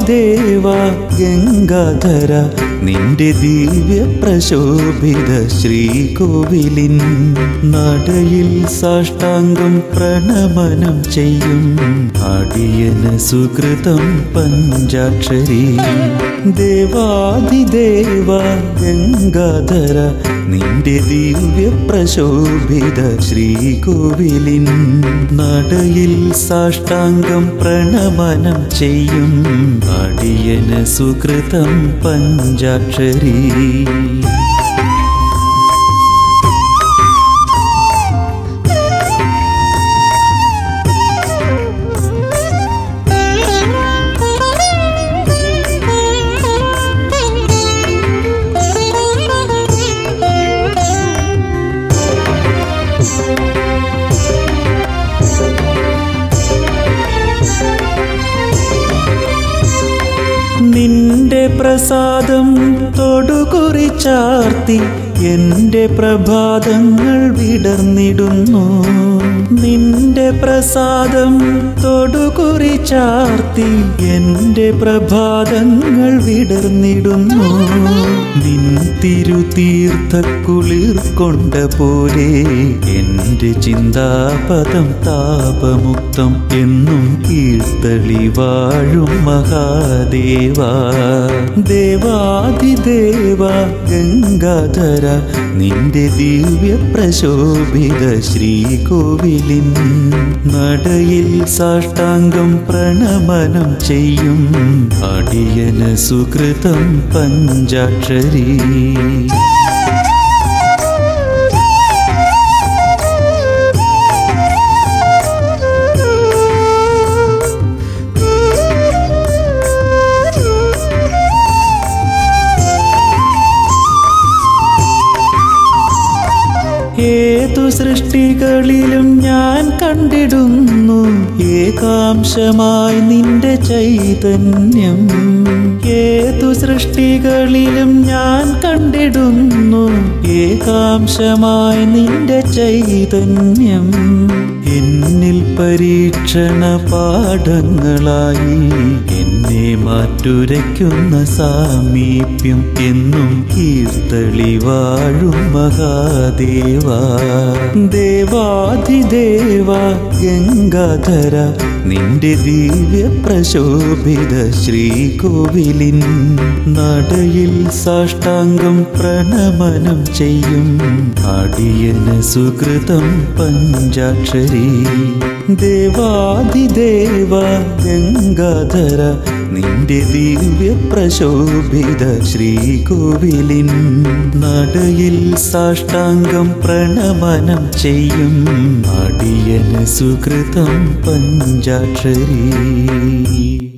ദേവാദിദേവ ഗംഗാധര നിന്റെ ദിവ്യ പ്രശോഭിത ശ്രീകോവിലിൻ നടയിൽ സാഷ്ടാംഗം പ്രണമനം ചെയ്യും അടിയന് സുകൃതം പഞ്ചാക്ഷരി ദേവാദിദേവ ഗംഗാധര നിന്റെ ദിവ്യ പ്രശോഭിത ശ്രീകോവിലിൻ നടയിൽ സാഷ്ടാംഗം പ്രണമനം ചെയ്യും അടിയന് സുകൃതം പഞ്ചാക്ഷരി നിന്റെ പ്രസാദം തൊടുകുറിച്ചാർത്തി എന്റെ പ്രഭാതങ്ങൾ വിടർന്നിടുന്നു നിന്റെ പ്രസാദം തൊടുകുറിച്ചാർത്തി എന്റെ പ്രഭാതങ്ങൾ വിടർന്നിടുന്നു നിൻ തിരുതീർത്ഥ കുളിർ കൊണ്ട പോലെ എന്റെ ചിന്താപദം താപമുക്തം എന്നും കീർത്തളി വാഴും മഹാദേവ ദേവാദിദേവ ഗംഗാധര നിന്റെ ദിവ്യ പ്രശോഭിത ശ്രീകോവിലിൻ നടയിൽ സാഷ്ടാംഗം പ്രണമനം ചെയ്യും അടിയന് സുകൃതം പഞ്ചാക്ഷരി ഏതു സൃഷ്ടികളിലും ഞാൻ കണ്ടിടുന്നു ഏകാംശമായി നിന്റെ ചൈതന്യം ഏതു സൃഷ്ടികളിലും ഞാൻ കണ്ടിടുന്നു ഏകാംശമായി നിന്റെ ചൈതന്യം എന്നിൽ പരീക്ഷണ പാഠങ്ങളായി എന്നെ മാറ്റുരയ്ക്കുന്ന സാമീപ്യം എന്നും കീർത്തളി വാഴും മഹാദേവ ദേവാധിദേവ ഗംഗാധര നിന്റെ ദിവ്യ പ്രശോഭിത ശ്രീകോവിലിൻ നടയിൽ സാഷ്ടാംഗം പ്രണമനം ചെയ്യും അടിയന് സുകൃതം പഞ്ചാക്ഷരി ദേവാദിദേവ ഗംഗാധര നിന്റെ ദിവ്യ പ്രശോഭിത ശ്രീകോവിലിൻ നടയിൽ സാഷ്ടാംഗം പ്രണമനം ചെയ്യും അടിയന് സുകൃതം പഞ്ചാക്ഷരി